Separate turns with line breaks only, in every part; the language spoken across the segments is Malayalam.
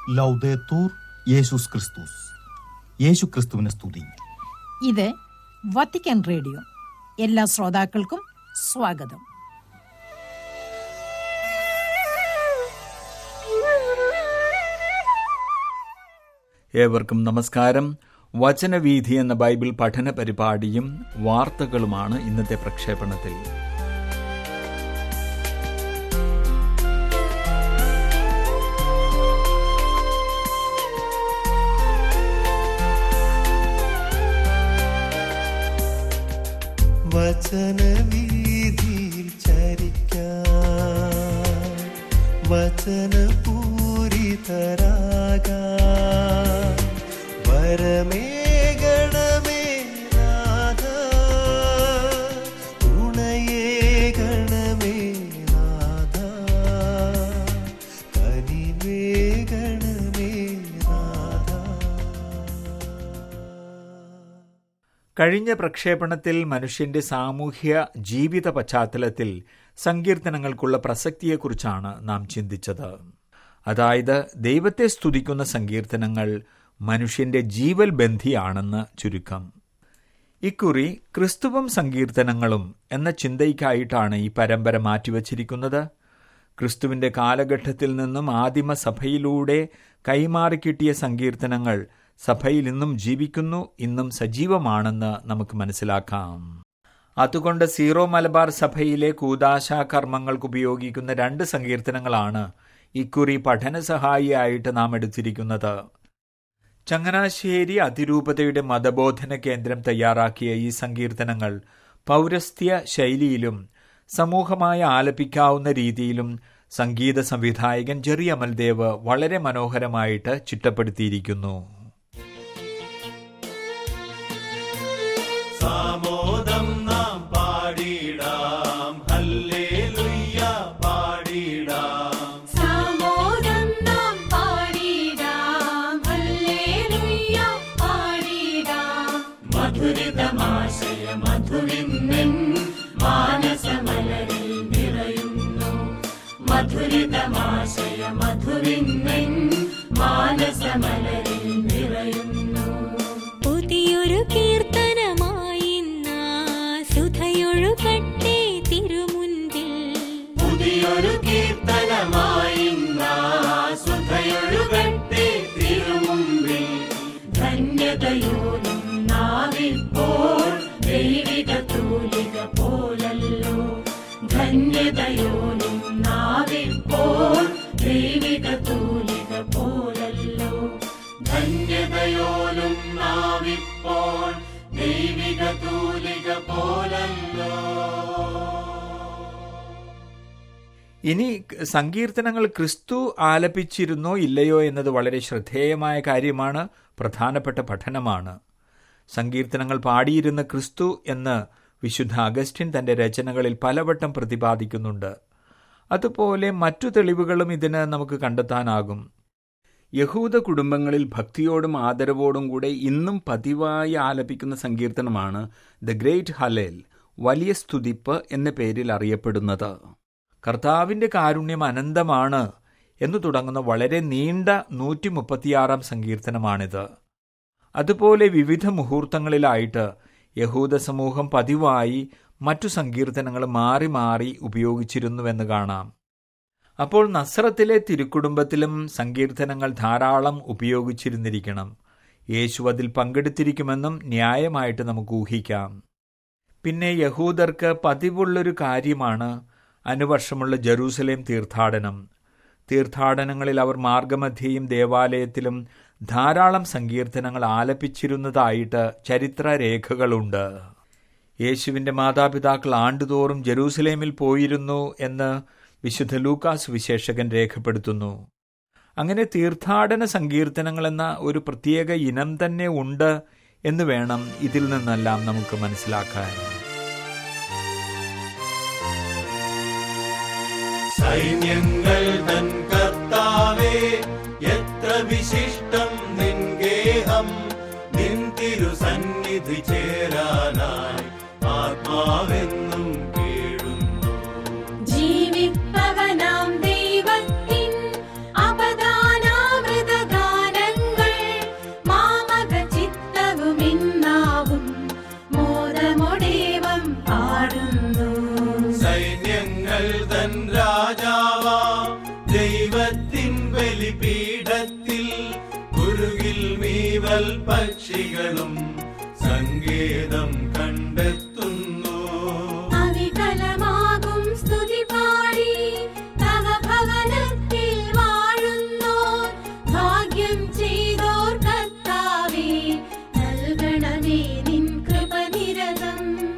ലൗദേത്തൂർ യേശുസ് ക്രിസ്തുസ് യേശു ക്രിസ്തുവിനെ സ്തുതി
ഇത് വത്തിക്കാൻ റേഡിയോ എല്ലാ ശ്രോതാക്കൾക്കും സ്വാഗതം
ഏവർക്കും നമസ്കാരം വചനവീഥി എന്ന ബൈബിൾ പഠന പരിപാടിയും വാർത്തകളുമാണ് ഇന്നത്തെ പ്രക്ഷേപണത്തിൽ
വചനവീതിയിൽ ചരിക്കാൻ വചനപൂരിതരാകാൻ വരമേകണമേ നാഥ തുണയേകണമേ നാഥ കനിവേകണമേ നാഥ
കഴിഞ്ഞ പ്രക്ഷേപണത്തിൽ മനുഷ്യന്റെ സാമൂഹ്യ ജീവിത പശ്ചാത്തലത്തിൽ സങ്കീർത്തനങ്ങൾക്കുള്ള പ്രസക്തിയെക്കുറിച്ചാണ് നാം ചിന്തിച്ചത് അതായത് ദൈവത്തെ സ്തുതിക്കുന്ന സങ്കീർത്തനങ്ങൾ മനുഷ്യന്റെ ജീവൽ ബന്ധിയാണെന്ന് ചുരുക്കം ഇക്കുറി ക്രിസ്തുവും സങ്കീർത്തനങ്ങളും എന്ന ചിന്തയ്ക്കായിട്ടാണ് ഈ പരമ്പര മാറ്റിവച്ചിരിക്കുന്നത് ക്രിസ്തുവിന്റെ കാലഘട്ടത്തിൽ നിന്നും ആദിമ സഭയിലൂടെ കൈമാറിക്കിട്ടിയ സങ്കീർത്തനങ്ങൾ സഭയിൽ ഇന്നും ജീവിക്കുന്നു ഇന്നും സജീവമാണെന്ന് നമുക്ക് മനസ്സിലാക്കാം അതുകൊണ്ട് സീറോ മലബാർ സഭയിലെ കൂതാശാ കർമ്മങ്ങൾക്ക് ഉപയോഗിക്കുന്ന രണ്ട് സങ്കീർത്തനങ്ങളാണ് ഇക്കുറി പഠന സഹായിയായിട്ട് നാം എടുത്തിരിക്കുന്നത് ചങ്ങനാശ്ശേരി അതിരൂപതയുടെ മതബോധന കേന്ദ്രം തയ്യാറാക്കിയ ഈ സങ്കീർത്തനങ്ങൾ പൗരസ്ത്യ ശൈലിയിലും സമൂഹമായി ആലപിക്കാവുന്ന രീതിയിലും സംഗീത സംവിധായകൻ ജെറി അമൽദേവ് വളരെ മനോഹരമായിട്ട് ചിട്ടപ്പെടുത്തിയിരിക്കുന്നു
സാമോദം നാം പാടിടാം ഹല്ലേലൂയ പാടിടാം
സാമോദം നാം പാടിടാം ഹല്ലേലൂയ പാടിടാം മധുരിതമാശയ മധുവിന്ദൻ മാനസമലരിൽ നിറയുന്നു മധുരിതമാശയ മധുവിന്ദൻ മാനസമലരിൽ നിറയുന്നു
പുതിയൊരു കീർത്തനമായി സുധയൊഴുകട്ടെ തിരുമുൻപിൽ
പുതിയൊരു കീർത്തനമായി സുധയൊഴുകട്ടെ തിരുമുമ്പിൽ
ധന്യതയോടും നാവിപ്പോൾ ദൈവിക തൂലിക പോലല്ലോ ധന്യതയോടും നാവിപ്പോൾ ദൈവിക തൂലിക പോലല്ലോ
ധന്യതയോലും നാവിപ്പോൾ ദൈവിക തൂലിക പോലല്ലോ
ഇനി സങ്കീർത്തനങ്ങൾ ക്രിസ്തു ആലപിച്ചിരുന്നോ ഇല്ലയോ എന്നത് വളരെ ശ്രദ്ധേയമായ കാര്യമാണ് പ്രധാനപ്പെട്ട പഠനമാണ് സങ്കീർത്തനങ്ങൾ പാടിയിരുന്ന ക്രിസ്തു എന്ന് വിശുദ്ധ അഗസ്റ്റിൻ തന്റെ രചനകളിൽ പലവട്ടം പ്രതിപാദിക്കുന്നുണ്ട് അതുപോലെ മറ്റു തെളിവുകളും ഇതിന് നമുക്ക് കണ്ടെത്താനാകും യഹൂദ കുടുംബങ്ങളിൽ ഭക്തിയോടും ആദരവോടും കൂടെ ഇന്നും പതിവായി ആലപിക്കുന്ന സങ്കീർത്തനമാണ് ദ ഗ്രേറ്റ് ഹലേൽ വലിയ സ്തുതിപ്പ് എന്ന പേരിൽ അറിയപ്പെടുന്നത് കർത്താവിന്റെ കാരുണ്യം അനന്തമാണ് എന്നു തുടങ്ങുന്ന വളരെ നീണ്ട നൂറ്റി മുപ്പത്തിയാറാം സങ്കീർത്തനമാണിത് അതുപോലെ വിവിധ മുഹൂർത്തങ്ങളിലായിട്ട് യഹൂദ സമൂഹം പതിവായി മറ്റു സങ്കീർത്തനങ്ങൾ മാറി മാറി ഉപയോഗിച്ചിരുന്നുവെന്ന് കാണാം അപ്പോൾ നസ്രത്തിലെ തിരുക്കുടുംബത്തിലും സങ്കീർത്തനങ്ങൾ ധാരാളം ഉപയോഗിച്ചിരുന്നിരിക്കണം യേശു അതിൽ പങ്കെടുത്തിരിക്കുമെന്നും ന്യായമായിട്ട് നമുക്ക് ഊഹിക്കാം പിന്നെ യഹൂദർക്ക് പതിവുള്ളൊരു കാര്യമാണ് അനുവർഷമുള്ള ജെറൂസലേം തീർത്ഥാടനം തീർത്ഥാടനങ്ങളിൽ അവർ മാർഗമധ്യയും ദേവാലയത്തിലും ധാരാളം സങ്കീർത്തനങ്ങൾ ആലപിച്ചിരുന്നതായിട്ട് ചരിത്രരേഖകളുണ്ട് യേശുവിന്റെ മാതാപിതാക്കൾ ആണ്ടുതോറും ജെറൂസലേമിൽ പോയിരുന്നു എന്ന് വിശുദ്ധ ലൂക്കാസ് വിശേഷകൻ രേഖപ്പെടുത്തുന്നു അങ്ങനെ തീർത്ഥാടന സങ്കീർത്തനങ്ങൾ എന്ന ഒരു പ്രത്യേക ഇനം തന്നെ ഉണ്ട് എന്ന് വേണം ഇതിൽ നിന്നെല്ലാം നമുക്ക് മനസ്സിലാക്കാൻ
സൈന്യങ്ങൾ തൻ കർത്താവേ എത്ര വിശിഷ്ടം നിൻ ഗേഹം നിൻ തിരുസന്നിധി ചേരാനായി ആത്മാവെന്നും കേഴുന്നു
ജീവിപ്പവനാം ദൈവത്തിൻ അപദാനാമൃത സ്വരമൊടേവം പാടുന്നു
സൈന്യങ്ങൾ തൻ രാജാവാ ദൈവത്തിൻ ബലിപീഠത്തിൽ കുരുകിൽ മീവൽ പക്ഷികളും സങ്കേതം കണ്ടെത്തുന്നു
അവികലമാകും സ്തുതി പാടി തവ ഭവനത്തിൽ വാഴുന്നു ഭാഗ്യം ചെയ്തോർ കർത്താവേ നൽകണമേ നിൻ കൃപനിരതം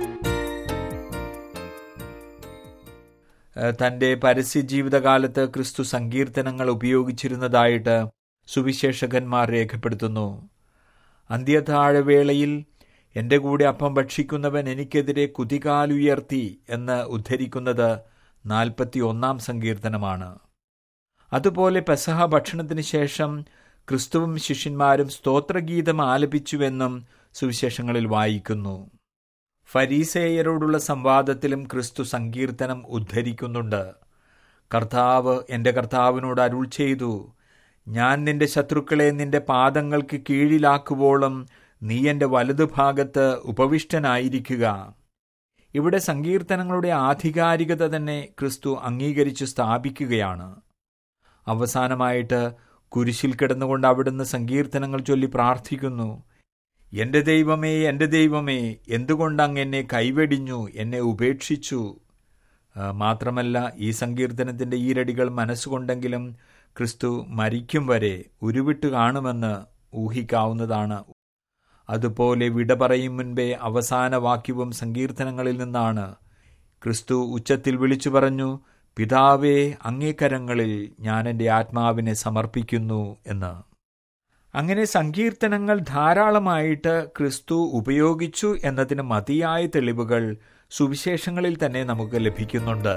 ഏഹ് തന്റെ പരസ്യ ജീവിതകാലത്ത് ക്രിസ്തു സങ്കീർത്തനങ്ങൾ ഉപയോഗിച്ചിരുന്നതായിട്ട് സുവിശേഷകന്മാർ രേഖപ്പെടുത്തുന്നു അന്ത്യതാഴവേളയിൽ എന്റെ കൂടെ അപ്പം ഭക്ഷിക്കുന്നവൻ എനിക്കെതിരെ കുതികാലുയർത്തി എന്ന് ഉദ്ധരിക്കുന്നത് നാൽപ്പത്തി ഒന്നാം സങ്കീർത്തനമാണ് അതുപോലെ പെസഹ ഭക്ഷണത്തിന് ശേഷം ക്രിസ്തുവും ശിഷ്യന്മാരും സ്തോത്രഗീതം ആലപിച്ചുവെന്നും സുവിശേഷങ്ങളിൽ വായിക്കുന്നു ഫരീസേയരോടുള്ള സംവാദത്തിലും ക്രിസ്തു സങ്കീർത്തനം ഉദ്ധരിക്കുന്നുണ്ട് കർത്താവ് എൻ്റെ കർത്താവിനോട് അരുൾ ചെയ്തു ഞാൻ നിന്റെ ശത്രുക്കളെ നിന്റെ പാദങ്ങൾക്ക് കീഴിലാക്കുവോളം നീ എൻ്റെ വലതുഭാഗത്ത് ഉപവിഷ്ടനായിരിക്കുക ഇവിടെ സങ്കീർത്തനങ്ങളുടെ ആധികാരികത തന്നെ ക്രിസ്തു അംഗീകരിച്ച് സ്ഥാപിക്കുകയാണ് അവസാനമായിട്ട് കുരിശിൽ കിടന്നുകൊണ്ട് അവിടുന്ന് സങ്കീർത്തനങ്ങൾ ചൊല്ലി പ്രാർത്ഥിക്കുന്നു എന്റെ ദൈവമേ എന്റെ ദൈവമേ എന്തുകൊണ്ട് അങ്ങ് എന്നെ കൈവെടിഞ്ഞു എന്നെ ഉപേക്ഷിച്ചു ആ, മാത്രമല്ല ഈ സങ്കീർത്തനത്തിന്റെ ഈരടികൾ മനസ്സുകൊണ്ടെങ്കിലും ക്രിസ്തു മരിക്കും വരെ ഉരുവിട്ട് കാണുമെന്ന് ഊഹിക്കാവുന്നതാണ് അതുപോലെ വിട പറയും മുൻപേ അവസാന വാക്യവും സങ്കീർത്തനങ്ങളിൽ നിന്നാണ് ക്രിസ്തു ഉച്ചത്തിൽ വിളിച്ചു പറഞ്ഞു പിതാവേ അങ്ങേക്കരങ്ങളിൽ ഞാൻ എൻ്റെ ആത്മാവിനെ സമർപ്പിക്കുന്നു എന്ന് അങ്ങനെ സങ്കീർത്തനങ്ങൾ ധാരാളമായിട്ട് ക്രിസ്തു ഉപയോഗിച്ചു എന്നതിന് മതിയായ തെളിവുകൾ സുവിശേഷങ്ങളിൽ തന്നെ നമുക്ക് ലഭിക്കുന്നുണ്ട്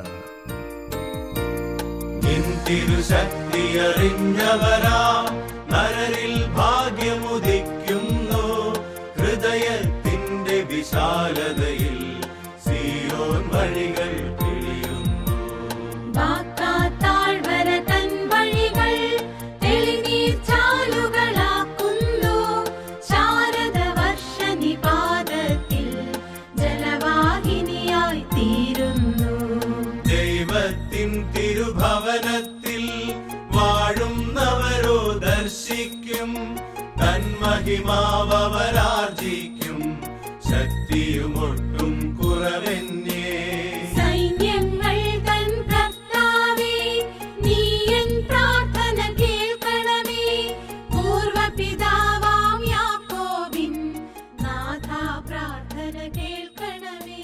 നിൻ തിരുശക്തി അറിഞ്ഞവരാ നരരിൽ ഭാഗ്യമുദിക്കുന്നു ഹൃദയത്തിന്റെ വിശാലതയിൽ സിയോൻ വഴികൾ തെളിയുന്നു
വാക്കാത്താഴ്വര തൻ വഴികൾ തെളിനീർ ചാലുകളാക്കുന്നു ശാരദ വർഷ നിപാതത്തിൽ ജലവാഹിനിയായി തീരുന്നു
ദൈവത്തിൻ തിരുഭവനത്തിൽ വാഴുന്നവരോ ദർശിക്കും തന്മഹിമാവരാർജിക്കും ശക്തിയുമൊട്ടും കുറവെന്നേ
സൈന്യങ്ങൾ തൻ കർത്താവേ നീ എൻ പ്രാർത്ഥന കേൾക്കണമേ പൂർവപിതാവാം യാക്കോബിൻ നാഥ പ്രാർത്ഥന കേൾക്കണമേ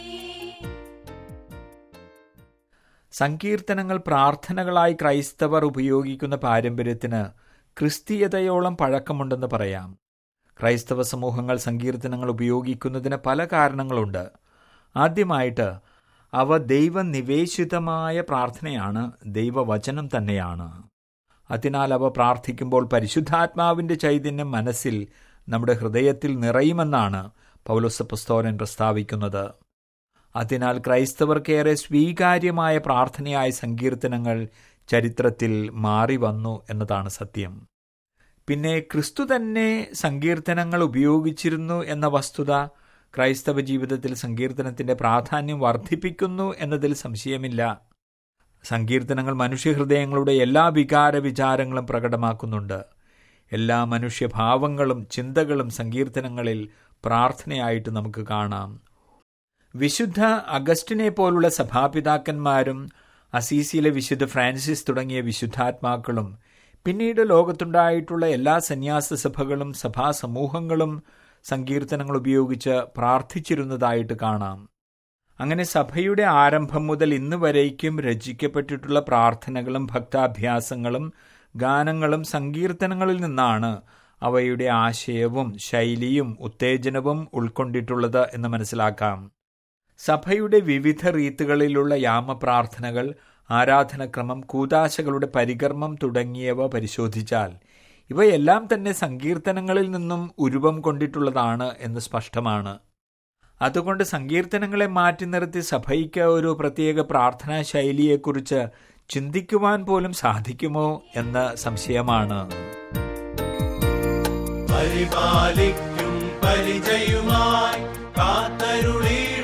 സങ്കീർത്തനങ്ങൾ പ്രാർത്ഥനകളായി ക്രൈസ്തവർ ഉപയോഗിക്കുന്ന പാരമ്പര്യത്തിന് ക്രിസ്തീയതയോളം പഴക്കമുണ്ടെന്ന് പറയാം ക്രൈസ്തവ സമൂഹങ്ങൾ സങ്കീർത്തനങ്ങൾ ഉപയോഗിക്കുന്നതിന് പല കാരണങ്ങളുണ്ട് ആദ്യമായിട്ട് അവ ദൈവനിവേശിതമായ പ്രാർത്ഥനയാണ് ദൈവവചനം തന്നെയാണ് അതിനാൽ അവ പ്രാർത്ഥിക്കുമ്പോൾ പരിശുദ്ധാത്മാവിന്റെ ചൈതന്യം മനസ്സിൽ നമ്മുടെ ഹൃദയത്തിൽ നിറയുമെന്നാണ് പൗലോസ് പുസ്തോലൻ പ്രസ്താവിക്കുന്നത് അതിനാൽ ക്രൈസ്തവർക്കേറെ സ്വീകാര്യമായ പ്രാർത്ഥനയായ സങ്കീർത്തനങ്ങൾ ചരിത്രത്തിൽ മാറി വന്നു എന്നതാണ് സത്യം പിന്നെ ക്രിസ്തു തന്നെ സങ്കീർത്തനങ്ങൾ ഉപയോഗിച്ചിരുന്നു എന്ന വസ്തുത ക്രൈസ്തവ ജീവിതത്തിൽ സങ്കീർത്തനത്തിന്റെ പ്രാധാന്യം വർദ്ധിപ്പിക്കുന്നു എന്നതിൽ സംശയമില്ല സങ്കീർത്തനങ്ങൾ മനുഷ്യഹൃദയങ്ങളുടെ എല്ലാ വികാര വിചാരങ്ങളും പ്രകടമാക്കുന്നുണ്ട് എല്ലാ മനുഷ്യഭാവങ്ങളും ചിന്തകളും സങ്കീർത്തനങ്ങളിൽ പ്രാർത്ഥനയായിട്ട് നമുക്ക് കാണാം വിശുദ്ധ അഗസ്റ്റിനെ പോലുള്ള സഭാപിതാക്കന്മാരും അസീസിയിലെ വിശുദ്ധ ഫ്രാൻസിസ് തുടങ്ങിയ വിശുദ്ധാത്മാക്കളും പിന്നീട് ലോകത്തുണ്ടായിട്ടുള്ള എല്ലാ സന്യാസ സഭകളും സഭാസമൂഹങ്ങളും സങ്കീർത്തനങ്ങൾ ഉപയോഗിച്ച് പ്രാർത്ഥിച്ചിരുന്നതായിട്ട് കാണാം അങ്ങനെ സഭയുടെ ആരംഭം മുതൽ ഇന്ന് വരേക്കും രചിക്കപ്പെട്ടിട്ടുള്ള പ്രാർത്ഥനകളും ഭക്താഭ്യാസങ്ങളും ഗാനങ്ങളും സങ്കീർത്തനങ്ങളിൽ നിന്നാണ് അവയുടെ ആശയവും ശൈലിയും ഉത്തേജനവും ഉൾക്കൊണ്ടിട്ടുള്ളത് എന്ന് മനസ്സിലാക്കാം സഭയുടെ വിവിധ റീത്തുകളിലുള്ള യാമപ്രാർത്ഥനകൾ ആരാധനക്രമം കൂതാശകളുടെ പരികർമ്മം തുടങ്ങിയവ പരിശോധിച്ചാൽ ഇവയെല്ലാം തന്നെ സങ്കീർത്തനങ്ങളിൽ നിന്നും ഉരുവം കൊണ്ടിട്ടുള്ളതാണ് എന്ന് സ്പഷ്ടമാണ് അതുകൊണ്ട് സങ്കീർത്തനങ്ങളെ മാറ്റി നിർത്തി സഭയ്ക്ക് ഒരു പ്രത്യേക പ്രാർത്ഥനാ ശൈലിയെക്കുറിച്ച് ചിന്തിക്കുവാൻ പോലും സാധിക്കുമോ എന്ന് സംശയമാണ്
പരിപാലിക്കും പരിചയുമായി കാത്തരുളി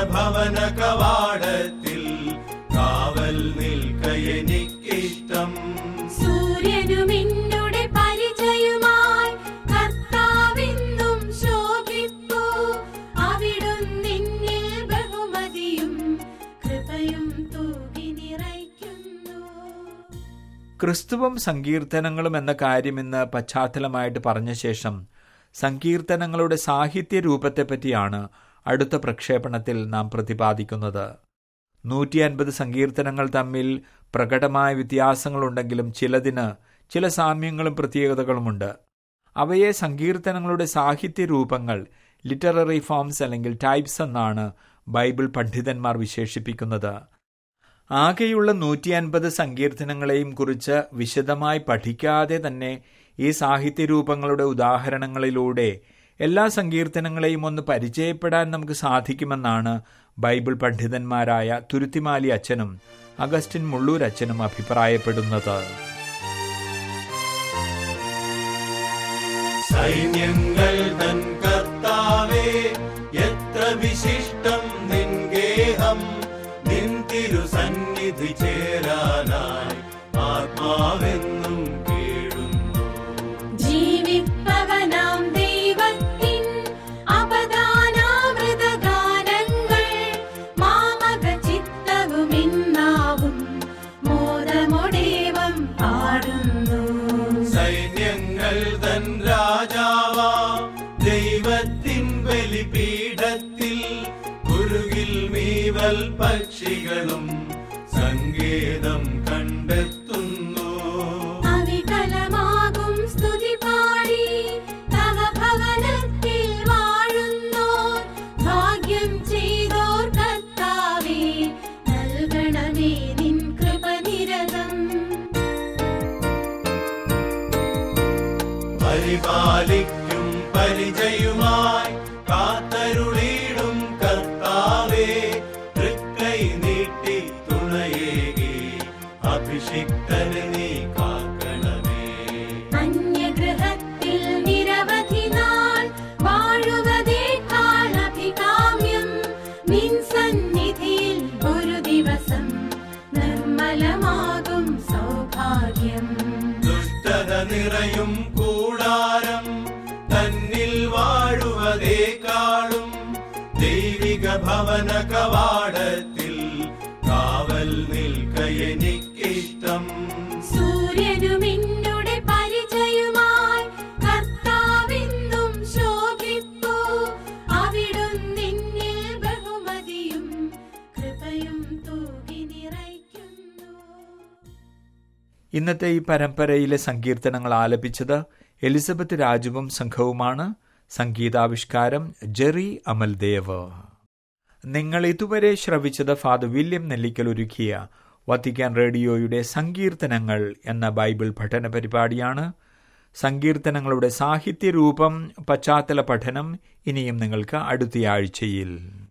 ഭവന കവാടത്തിൽ കാവൽ നിൽക്കയെനിക്കിഷ്ടം
സൂര്യനും എന്നുടെ പരിചയമായി കർത്താവെന്നും ശോഭിപ്പൂ അവിടുന്നിന്നിൽ ബഹുമതിയും കൃപയും തൂകി നിറയ്ക്കുന്നു
ക്രിസ്തുവും സങ്കീർത്തനങ്ങളും എന്ന കാര്യം ഇന്ന് പശ്ചാത്തലമായിട്ട് പറഞ്ഞ ശേഷം സങ്കീർത്തനങ്ങളുടെ സാഹിത്യ രൂപത്തെപ്പറ്റിയാണ് അടുത്ത പ്രക്ഷേപണത്തിൽ നാം പ്രതിപാദിക്കുന്നത് നൂറ്റി അൻപത് സങ്കീർത്തനങ്ങൾ തമ്മിൽ പ്രകടമായ വ്യത്യാസങ്ങളുണ്ടെങ്കിലും ചിലതിന് ചില സാമ്യങ്ങളും പ്രത്യേകതകളുമുണ്ട് അവയെ സങ്കീർത്തനങ്ങളുടെ സാഹിത്യ രൂപങ്ങൾ ലിറ്റററി ഫോംസ് അല്ലെങ്കിൽ ടൈപ്സ് എന്നാണ് ബൈബിൾ പണ്ഡിതന്മാർ വിശേഷിപ്പിക്കുന്നത് ആകെയുള്ള നൂറ്റി അൻപത് സങ്കീർത്തനങ്ങളെയും കുറിച്ച് വിശദമായി പഠിക്കാതെ തന്നെ ഈ സാഹിത്യരൂപങ്ങളുടെ ഉദാഹരണങ്ങളിലൂടെ എല്ലാ സങ്കീർത്തനങ്ങളെയും ഒന്ന് പരിചയപ്പെടാൻ നമുക്ക് സാധിക്കുമെന്നാണ് ബൈബിൾ പണ്ഡിതന്മാരായ തുരുത്തിമാലി അച്ഛനും അഗസ്റ്റിൻ മുള്ളൂർ അച്ഛനും അഭിപ്രായപ്പെടുന്നത്
സൈന്യങ്ങൾ തൻ കർത്താവേ എത്ര വിശിഷ്ടം നിൻ ഗേഹം നിൻ തിരുസന്നിധി ചേരാനായി ആത്മാവെന്നും കേഴുന്നു
ജീവിപ്പവനാം ദൈവത്തിൻ അപദാനാമൃതഗാനങ്ങൾ മാമക ചിത്തവുമിന്നാവും മോദമൊടേവം പാടുന്നു
സൈന്യങ്ങൾ തൻ രാജാവാം ദൈവത്തിൻ ബലിപീഠത്തിൽ കുരുകിൽ മീവൽ പക്ഷികളും സങ്കേതം കണ്ടെത്തുന്നു
അവികലമാകും സ്തുതി പാടി തവ ഭവനത്തിൽ വാഴുന്നോർ ഭാഗ്യം ചെയ്തോർ കർത്താവേ നൽകണമേ നിൻ കൃപ നിരതം
പരിപാലിക്കും പരിചയുമായി കാത്തരുളിടും കർത്താവേ തൃക്കൈ നീട്ടി തുണയേകി അഭിഷിക്തന് നീ കാക്കണമേ
അന്യഗൃഹത്തിൽ നിരവധി നാൾ വാഴുവതേക്കാൾ അഭികാമ്യം നിൻ സന്നിധിയിൽ ഒരു ദിവസം നിർമ്മലമാകും സൗഭാഗ്യം
ദുഷ്ടത നിറയും കൂടാരം തന്നിൽ വാഴുവതേക്കാളും ദൈവിക ഭവന കവാടത്തിൽ കാവൽ നിൽക്കയെനിക്കിഷ്ടം
സൂര്യനും എന്നുടെ പരിചയമായി കർത്താവെന്നും ശോഭിപ്പൂ അവിടുന്നിന്നിൽ ബഹുമതിയും കൃപയും തൂകി നിറയ്ക്കുന്നു
ഇന്നത്തെ ഈ പരമ്പരയിലെ സങ്കീർത്തനങ്ങൾ ആലപിച്ചത് എലിസബത്ത് രാജുവും സംഘവുമാണ് സംഗീതാവിഷ്കാരം ജെറി അമൽദേവ് നിങ്ങൾ ഇതുവരെ ശ്രവിച്ചത് ഫാദർ വില്യം നെല്ലിക്കൽ ഒരുക്കിയ വത്തിക്കാൻ റേഡിയോയുടെ സങ്കീർത്തനങ്ങൾ എന്ന ബൈബിൾ പഠന പരിപാടിയാണ് സങ്കീർത്തനങ്ങളുടെ സാഹിത്യരൂപം പശ്ചാത്തല പഠനം ഇനിയും നിങ്ങൾക്ക് അടുത്തയാഴ്ചയിൽ